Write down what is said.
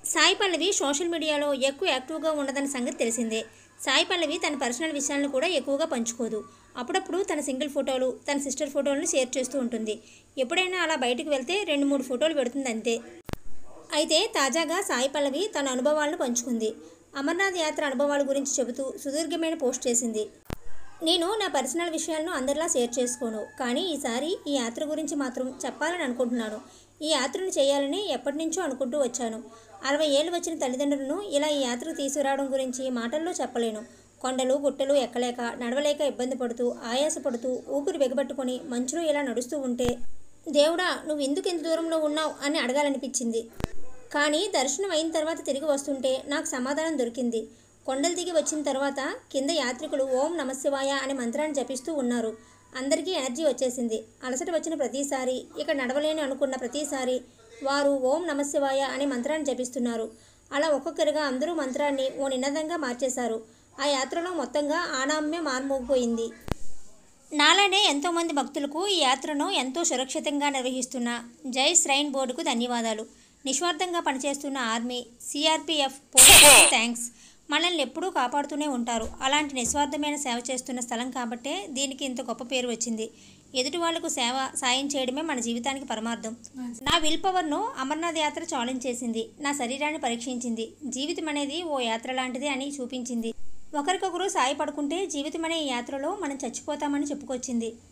సాయి పల్లవి social మీడియాలో ఎక్కువ యాక్టివ్గా ఉండదన్న సంగతి తెలిసిందే సాయి పల్లవి తన పర్సనల్ విషయాలను కూడా ఎక్కువగా పంచుకోదు అప్పుడప్పుడు తన సింగిల్ ఫోటోలు తన సిస్టర్ ఫోటోలను షేర్ చేస్తూ ఉంటుంది ఎప్పుడైనా అలా బయటకు వెళ్తే రెండు మూడు ఫోటోలు పెడుతుంది అంతే అయితే తాజాగా సాయి పల్లవి తన అనుభవాలను పంచుకుంది అమర్నాథ్ యాత్ర అనుభవాల గురించి చెబుతూ సుదీర్ఘమైన పోస్ట్ చేసింది నేను నా పర్సనల్ విషయాలను అందరిలా షేర్ చేసుకోను కానీ ఈసారి ఈ యాత్ర గురించి మాత్రం చెప్పాలని అనుకుంటున్నాను ఈ యాత్రను చేయాలని ఎప్పటి నుంచో అనుకుంటూ వచ్చాను అరవై ఏళ్ళు వచ్చిన తల్లిదండ్రులను ఇలా ఈ యాత్రకు తీసుకురావడం గురించి మాటల్లో చెప్పలేను కొండలు గుట్టలు ఎక్కలేక నడవలేక ఇబ్బంది పడుతూ ఆయాసపడుతూ ఊపిరి బిగబట్టుకొని మంచులో ఇలా నడుస్తూ ఉంటే దేవుడా నువ్వు ఎందుకు ఇంత దూరంలో ఉన్నావు అని అడగాలనిపించింది కానీ దర్శనం అయిన తర్వాత తిరిగి వస్తుంటే నాకు సమాధానం దొరికింది కొండలు దిగి వచ్చిన తర్వాత కింద యాత్రికులు ఓం నమశివాయ అనే మంత్రాన్ని జపిస్తూ ఉన్నారు అందరికీ ఎనర్జీ వచ్చేసింది అలసట వచ్చిన ప్రతిసారి ఇక నడవలేని అనుకున్న ప్రతిసారి వారు ఓం నమశివాయ అనే మంత్రాన్ని జపిస్తున్నారు అలా ఒక్కొక్కరిగా అందరూ మంత్రాన్ని ఓ నినాదంగా మార్చేశారు ఆ యాత్రలో మొత్తంగా ఆనామ్య మార్మోగిపోయింది నాలానే ఎంతోమంది భక్తులకు ఈ యాత్రను ఎంతో సురక్షితంగా నిర్వహిస్తున్న జై శ్రైన్ బోర్డుకు ధన్యవాదాలు నిస్వార్థంగా పనిచేస్తున్న ఆర్మీ సిఆర్పిఎఫ్ పోలీసులకు థ్యాంక్స్ మనల్ని ఎప్పుడూ కాపాడుతూనే ఉంటారు అలాంటి నిస్వార్థమైన సేవ చేస్తున్న స్థలం కాబట్టే దీనికి ఇంత గొప్ప పేరు వచ్చింది ఎదుటి వాళ్లకు సేవ సాయం చేయడమే మన జీవితానికి పరమార్థం నా విల్ పవర్ను అమర్నాథ్ యాత్ర ఛాలెంజ్ చేసింది నా శరీరాన్ని పరీక్షించింది జీవితం అనేది ఓ యాత్ర లాంటిది అని చూపించింది ఒకరికొకరు సాయపడుకుంటే జీవితం అనే ఈ యాత్రలో మనం చచ్చిపోతామని చెప్పుకొచ్చింది